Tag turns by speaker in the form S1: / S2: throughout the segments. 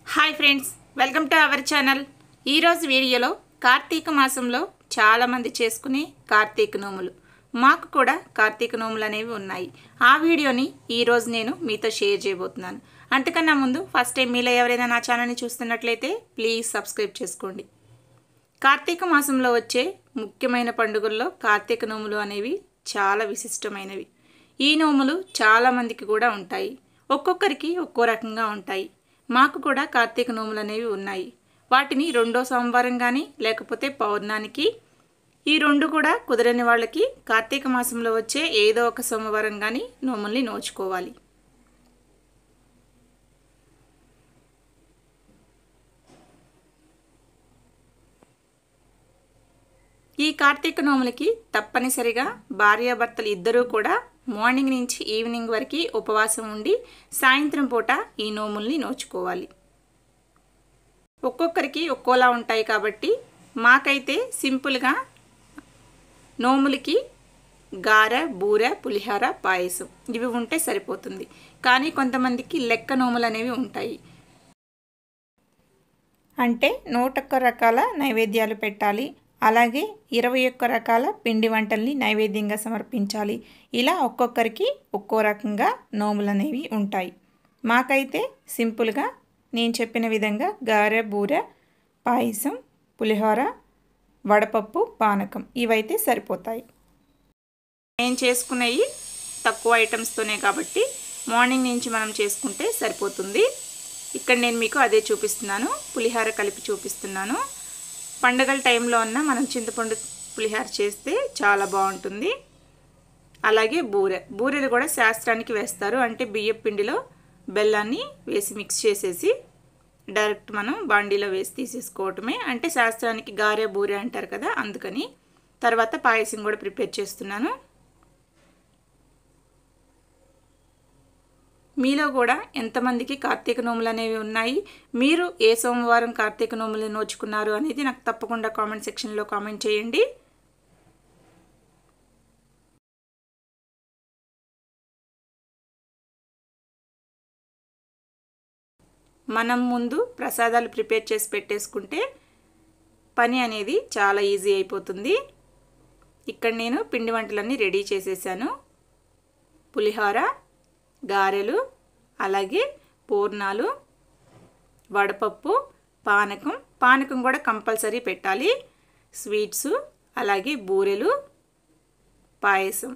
S1: hi friends welcome to our channel ఈరోజు వీడియోలో కార్తీక మాసంలో చాలామంది చేసుకునే కార్తీక నోములు మాకు కూడా కార్తీక నోములు అనేవి ఉన్నాయి ఆ వీడియోని ఈరోజు నేను మీతో షేర్ చేయబోతున్నాను అంతకన్నా ముందు ఫస్ట్ టైం మీలో ఎవరైనా నా ఛానల్ని చూస్తున్నట్లయితే ప్లీజ్ సబ్స్క్రైబ్ చేసుకోండి కార్తీక మాసంలో వచ్చే ముఖ్యమైన పండుగల్లో కార్తీక నోములు అనేవి చాలా విశిష్టమైనవి ఈ నోములు చాలామందికి కూడా ఉంటాయి ఒక్కొక్కరికి ఒక్కో రకంగా ఉంటాయి మాకు కూడా కార్తీక నోములు అనేవి ఉన్నాయి వాటిని రెండో సోమవారం కానీ లేకపోతే పౌర్ణానికి ఈ రెండు కూడా కుదరని వాళ్ళకి కార్తీక మాసంలో వచ్చే ఏదో ఒక సోమవారం కానీ నోముల్ని నోచుకోవాలి ఈ కార్తీక నోములకి తప్పనిసరిగా భార్యాభర్తలు ఇద్దరూ కూడా మార్నింగ్ నుంచి ఈవినింగ్ వరకు ఉపవాసం ఉండి సాయంత్రం పూట ఈ నోముల్ని నోచుకోవాలి ఒక్కొక్కరికి ఒక్కోలా ఉంటాయి కాబట్టి మాకైతే సింపుల్గా నోములకి గార బూర పులిహార పాయసం ఇవి ఉంటే సరిపోతుంది కానీ కొంతమందికి లెక్క నోములు అనేవి ఉంటాయి అంటే నూటొక్క రకాల నైవేద్యాలు పెట్టాలి అలాగే ఇరవై ఒక్క రకాల పిండి వంటల్ని నైవేద్యంగా సమర్పించాలి ఇలా ఒక్కొక్కరికి ఒక్కో రకంగా నోములు అనేవి ఉంటాయి మాకైతే సింపుల్గా నేను చెప్పిన విధంగా గారె బూర పాయసం పులిహోర వడపప్పు పానకం ఇవైతే సరిపోతాయి నేను చేసుకునేవి తక్కువ ఐటమ్స్తోనే కాబట్టి మార్నింగ్ నుంచి మనం చేసుకుంటే సరిపోతుంది ఇక్కడ నేను మీకు అదే చూపిస్తున్నాను పులిహార కలిపి చూపిస్తున్నాను పండగల టైంలో అన్న మనం చింతపండు పులిహార చేస్తే చాలా బాగుంటుంది అలాగే బూరె బూరెలు కూడా శాస్త్రానికి వేస్తారు అంటే బియ్యం పిండిలో బెల్లాన్ని వేసి మిక్స్ చేసేసి డైరెక్ట్ మనం బాండీలో వేసి తీసేసుకోవటమే అంటే శాస్త్రానికి గారె బూరె అంటారు కదా అందుకని తర్వాత పాయసం కూడా ప్రిపేర్ చేస్తున్నాను మీలో కూడా ఎంతమందికి కార్తీక నోములు అనేవి ఉన్నాయి మీరు ఏ సోమవారం కార్తీక నోములు నోచుకున్నారు అనేది నాకు తప్పకుండా కామెంట్ సెక్షన్లో కామెంట్ చేయండి మనం ముందు ప్రసాదాలు ప్రిపేర్ చేసి పెట్టేసుకుంటే పని అనేది చాలా ఈజీ అయిపోతుంది ఇక్కడ నేను పిండి వంటలన్నీ రెడీ చేసేసాను పులిహోర గారెలు అలాగే పూర్ణాలు వడపప్పు పానకం పానకం కూడా కంపల్సరీ పెట్టాలి స్వీట్స్ అలాగే బూరెలు పాయసం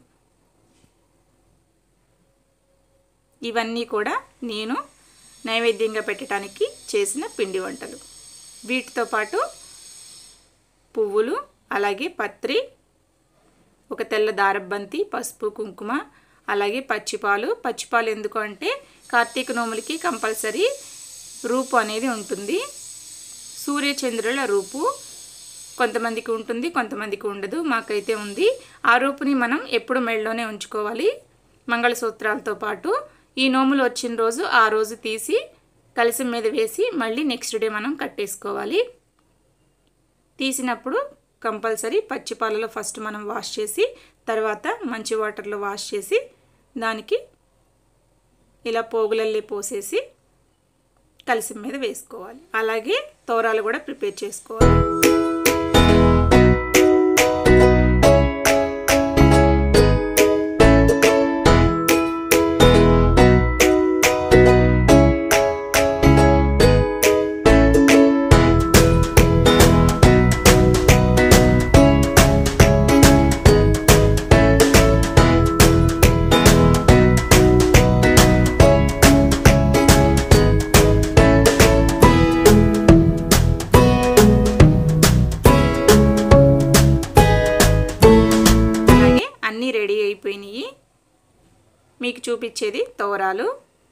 S1: ఇవన్నీ కూడా నేను నైవేద్యంగా పెట్టడానికి చేసిన పిండి వంటలు వీటితో పాటు పువ్వులు అలాగే పత్రి ఒక తెల్ల దారబ్బంతి పసుపు కుంకుమ అలాగే పచ్చిపాలు పచ్చిపాలు ఎందుకు అంటే కార్తీక నోములకి కంపల్సరీ రూపు అనేది ఉంటుంది సూర్యచంద్రుల రూపు కొంతమందికి ఉంటుంది కొంతమందికి ఉండదు మాకైతే ఉంది ఆ రూపుని మనం ఎప్పుడు మెళ్ళలోనే ఉంచుకోవాలి మంగళసూత్రాలతో పాటు ఈ నోములు వచ్చిన రోజు ఆ రోజు తీసి కలిసి మీద వేసి మళ్ళీ నెక్స్ట్ డే మనం కట్టేసుకోవాలి తీసినప్పుడు కంపల్సరీ పచ్చిపాలలో ఫస్ట్ మనం వాష్ చేసి తర్వాత మంచి వాటర్లో వాష్ చేసి దానికి ఇలా పోగులల్లే పోసేసి కలిసి మీద వేసుకోవాలి అలాగే తోరాలు కూడా ప్రిపేర్ చేసుకోవాలి అలాగే అన్నీ రెడీ అయిపోయినాయి మీకు చూపించేది తోరాలు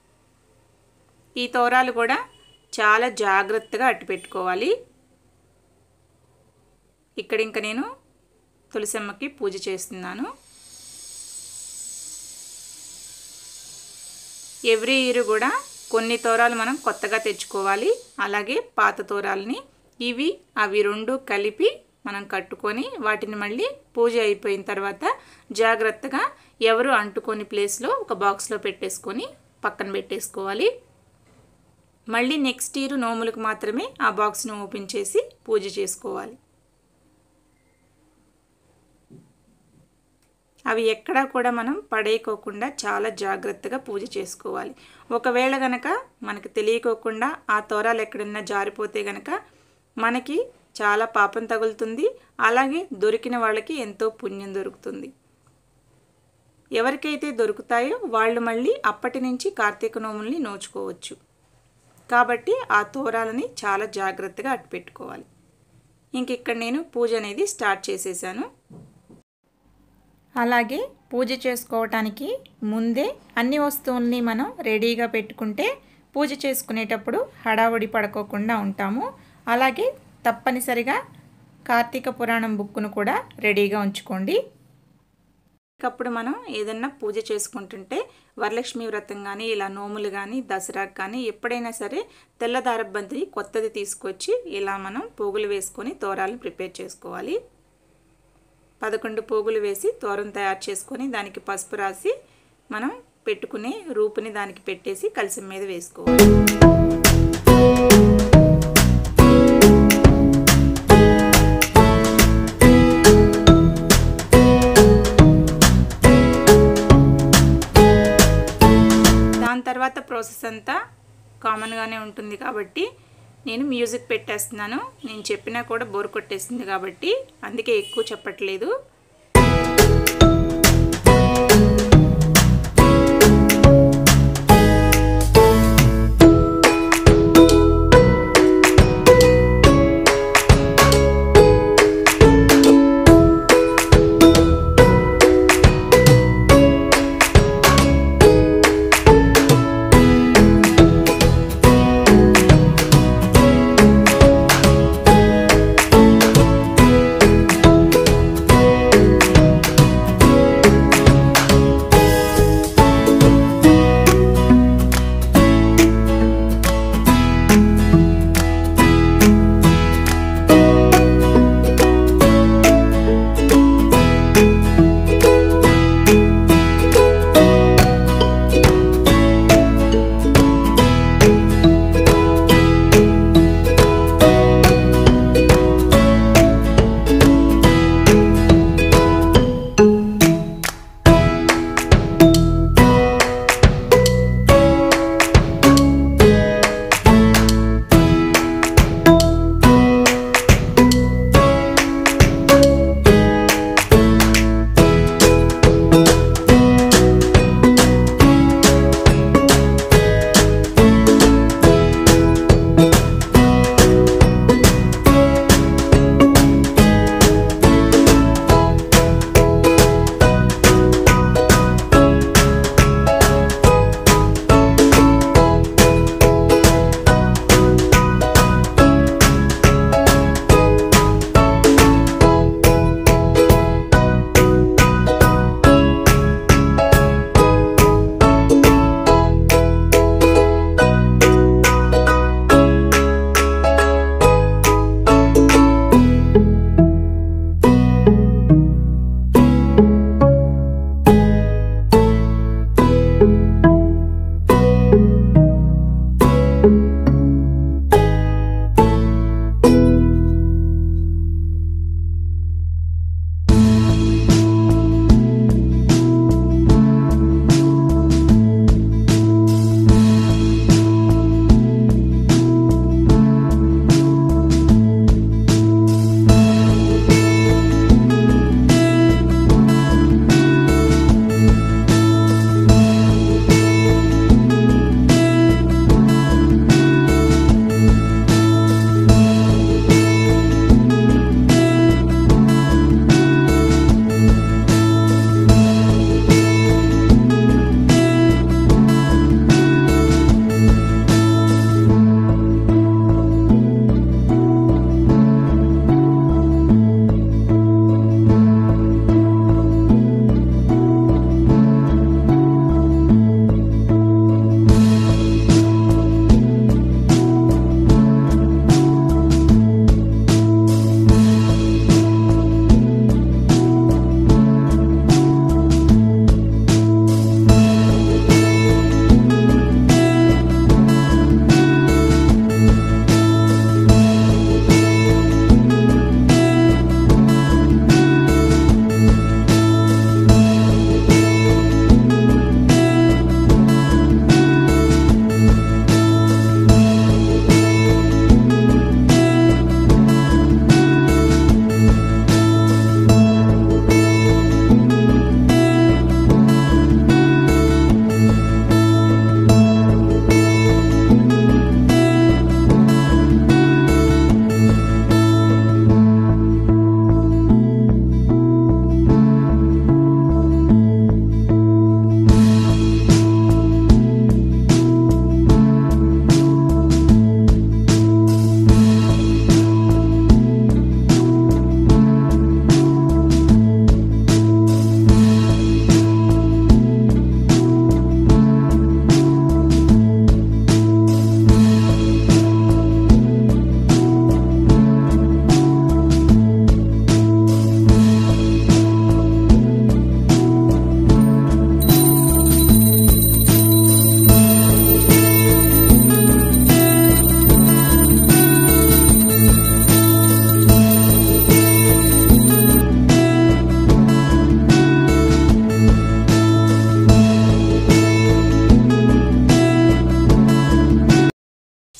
S1: ఈ తోరాలు కూడా చాలా జాగ్రత్తగా అట్టు పెట్టుకోవాలి ఇక్కడ ఇంకా నేను తులసమ్మకి పూజ చేస్తున్నాను ఎవ్రీ ఇయర్ కూడా కొన్ని తోరాలు మనం కొత్తగా తెచ్చుకోవాలి అలాగే పాత తోరాలని ఇవి అవి రెండు కలిపి మనం కట్టుకొని వాటిని మళ్ళీ పూజ అయిపోయిన తర్వాత జాగ్రత్తగా ఎవరు అంటుకొని ప్లేస్లో ఒక బాక్స్లో పెట్టేసుకొని పక్కన పెట్టేసుకోవాలి మళ్ళీ నెక్స్ట్ ఇయర్ నోములకు మాత్రమే ఆ బాక్స్ను ఓపెన్ చేసి పూజ చేసుకోవాలి అవి ఎక్కడా కూడా మనం పడేయకోకుండా చాలా జాగ్రత్తగా పూజ చేసుకోవాలి ఒకవేళ గనక మనకు తెలియకోకుండా ఆ తోరాలు ఎక్కడన్నా జారిపోతే గనక మనకి చాలా పాపం తగులుతుంది అలాగే దొరికిన వాళ్ళకి ఎంతో పుణ్యం దొరుకుతుంది ఎవరికైతే దొరుకుతాయో వాళ్ళు మళ్ళీ అప్పటి నుంచి కార్తీక నోముల్ని నోచుకోవచ్చు కాబట్టి ఆ తోరాలని చాలా జాగ్రత్తగా అట్టుపెట్టుకోవాలి ఇంక ఇక్కడ నేను పూజ అనేది స్టార్ట్ చేసేసాను అలాగే పూజ చేసుకోవటానికి ముందే అన్ని వస్తువుల్ని మనం రెడీగా పెట్టుకుంటే పూజ చేసుకునేటప్పుడు హడావుడి పడుకోకుండా ఉంటాము అలాగే తప్పనిసరిగా కార్తీక పురాణం బుక్ను కూడా రెడీగా ఉంచుకోండి అప్పుడు మనం ఏదన్నా పూజ చేసుకుంటుంటే వరలక్ష్మి వ్రతం కానీ ఇలా నోములు కానీ దసరాకు కానీ ఎప్పుడైనా సరే తెల్లదారబంతి కొత్తది తీసుకొచ్చి ఇలా మనం పోగులు వేసుకొని తోరాలను ప్రిపేర్ చేసుకోవాలి పదకొండు పోగులు వేసి తోరం తయారు చేసుకొని దానికి పసుపు రాసి మనం పెట్టుకునే రూపుని దానికి పెట్టేసి కలిసి మీద వేసుకోవాలి దాని తర్వాత ప్రాసెస్ అంతా కామన్గానే ఉంటుంది కాబట్టి నేను మ్యూజిక్ పెట్టేస్తున్నాను నేను చెప్పినా కూడా బోర్ కొట్టేసింది కాబట్టి అందుకే ఎక్కువ చెప్పట్లేదు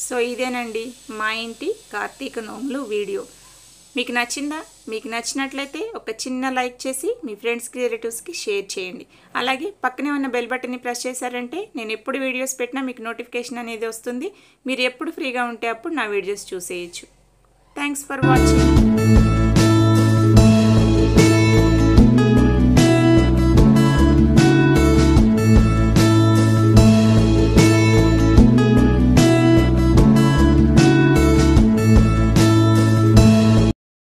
S1: సో ఇదేనండి మా ఇంటి కార్తీక నోములు వీడియో మీకు నచ్చిందా మీకు నచ్చినట్లయితే ఒక చిన్న లైక్ చేసి మీ ఫ్రెండ్స్కి రిలేటివ్స్కి షేర్ చేయండి అలాగే పక్కనే ఉన్న బెల్ బటన్ని ప్రెస్ చేశారంటే నేను ఎప్పుడు వీడియోస్ పెట్టినా మీకు నోటిఫికేషన్ అనేది వస్తుంది మీరు ఎప్పుడు ఫ్రీగా ఉంటే అప్పుడు నా వీడియోస్ చూసేయచ్చు థ్యాంక్స్ ఫర్ వాచింగ్